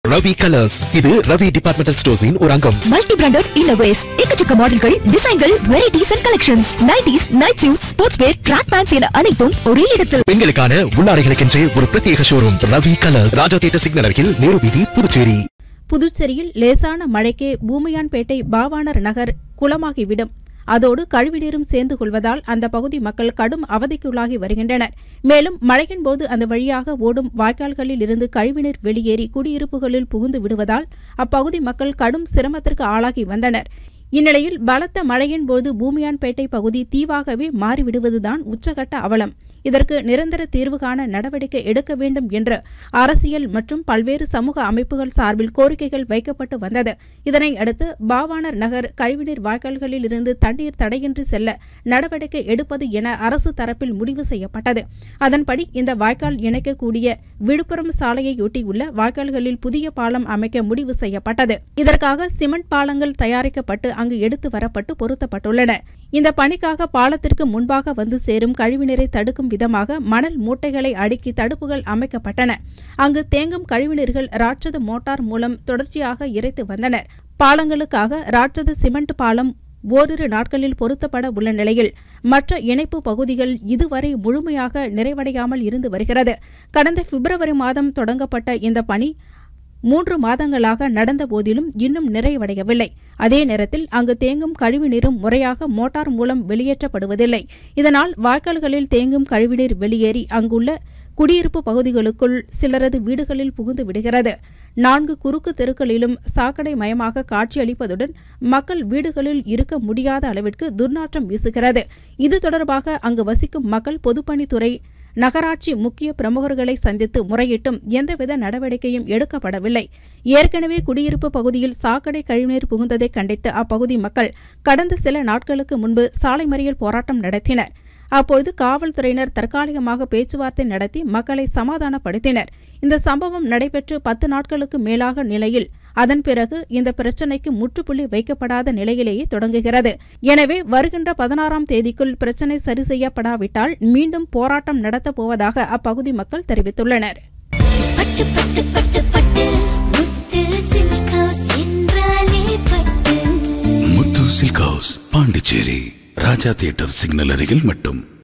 Ravi colours இது Ravi departmental ஸ்டோர்ஸின் ஒரு அங்கம் மல்டி பிராண்டட் இன்னோவேஸ் எக்கச்சக்க மாடல்கள் டிசைன்கள் varieties and collections nighties night suit sports wear track pants என அனைத்தும் ஒரே இடத்தில் பெண்களுக்கான உள்ளாடைகளுக்கென்றே ஒரு பிரத்யேக showroom Ravi colours Raja theatre signal அருகில் நேரு வீதி புதுச்சேரி புதுச்சேரியில் லேசான மழைக்கே பூமியான்பேட்டை பாவாணர் நகர் குளமாகிவிடும் அதோடு கழிவுநீரும் சேர்ந்து கொள்வதால் அந்த பகுதி மக்கள் கடும் அவதிக்குள்ளாகி வருகின்றனர் மேலும் மழையின் போது அந்த வழியாக ஓடும் வாய்க்கால்களில் இருந்து கழிவுநீர் வெளியேறி குடியிருப்புகளில் புகுந்து விடுவதால் அப்பகுதி மக்கள் கடும் சிரமத்திற்கு ஆளாகி வந்தனர் இந்நிலையில் பலத்த மழையின் போது பூமியான்பேட்டை பகுதி தீவாகவே மாறிவிடுவதுதான் உச்சகட்ட அவலம் இதற்கு நிரந்தர தீர்வு காண நடவடிக்கை எடுக்க வேண்டும் என்று அரசியல் மற்றும் பல்வேறு சமூக அமைப்புகள் சார்பில் கோரிக்கைகள் வைக்கப்பட்டு வந்தது இதனை அடுத்து பாவாணர் நகர் கழிவுநீர் வாய்க்கால்களில் இருந்து தண்ணீர் தடையின்றி செல்ல நடவடிக்கை எடுப்பது என அரசு தரப்பில் முடிவு செய்யப்பட்டது அதன்படி இந்த வாய்க்கால் இணைக்கக்கூடிய விழுப்புரம் சாலையையொட்டியுள்ள வாய்க்கால்களில் புதிய பாலம் அமைக்க முடிவு செய்யப்பட்டது இதற்காக சிமெண்ட் பாலங்கள் தயாரிக்கப்பட்டு அங்கு எடுத்து வரப்பட்டு பொருத்தப்பட்டுள்ளன இந்த பணிக்காக பாலத்திற்கு முன்பாக வந்து சேரும் கழிவுநீரை தடுக்கும் விதமாக மணல் மூட்டைகளை அடுக்கி தடுப்புகள் அமைக்கப்பட்டன அங்கு தேங்கும் கழிவுநீர்கள் ராட்சத மோட்டார் மூலம் தொடர்ச்சியாக இறைத்து வந்தனர் பாலங்களுக்காக ராட்சத சிமெண்ட் பாலம் ஓரிரு நாட்களில் பொருத்தப்பட உள்ள நிலையில் மற்ற இணைப்பு பகுதிகள் இதுவரை முழுமையாக நிறைவடையாமல் இருந்து வருகிறது கடந்த பிப்ரவரி மாதம் தொடங்கப்பட்ட இந்த பணி மூன்று மாதங்களாக நடந்த போதிலும் இன்னும் நிறைவடையவில்லை அதே நேரத்தில் அங்கு தேங்கும் கழிவுநீரும் முறையாக மோட்டார் மூலம் வெளியேற்றப்படுவதில்லை இதனால் வாய்க்கால்களில் தேங்கும் கழிவுநீர் வெளியேறி அங்குள்ள குடியிருப்பு பகுதிகளுக்குள் சிலரது வீடுகளில் புகுந்து விடுகிறது நான்கு குறுக்கு தெருக்களிலும் சாக்கடை மயமாக காட்சியளிப்பதுடன் மக்கள் வீடுகளில் இருக்க முடியாத அளவிற்கு துர்நாற்றம் வீசுகிறது இது தொடர்பாக அங்கு வசிக்கும் மக்கள் பொதுப்பணித்துறை நகராட்சி முக்கிய பிரமுகர்களை சந்தித்து முறையிட்டும் எந்தவித நடவடிக்கையும் எடுக்கப்படவில்லை ஏற்கனவே குடியிருப்பு பகுதியில் சாக்கடை கழிவுநீர் புகுந்ததை கண்டித்து அப்பகுதி மக்கள் கடந்த சில நாட்களுக்கு முன்பு சாலை மறியல் போராட்டம் நடத்தினர் அப்பொழுது காவல்துறையினர் தற்காலிகமாக பேச்சுவார்த்தை நடத்தி மக்களை சமாதானப்படுத்தினர் இந்த சம்பவம் நடைபெற்று பத்து நாட்களுக்கு மேலாக நிலையில் அதன் பிறகு இந்த பிரச்சினைக்கு முற்றுப்புள்ளி வைக்கப்படாத நிலையிலேயே தொடங்குகிறது எனவே வருகின்ற பதினாறாம் தேதிக்குள் பிரச்சினை சரி செய்யப்படாவிட்டால் மீண்டும் போராட்டம் நடத்தப் போவதாக அப்பகுதி மக்கள் தெரிவித்துள்ளனர் பட்டு பட்டு பட்டு பட்டு முத்து சில்க் ஹவுஸ் என்றாலே Pattu Muthu silk house Pondicherry Raja theatre signal அருகில் மட்டும்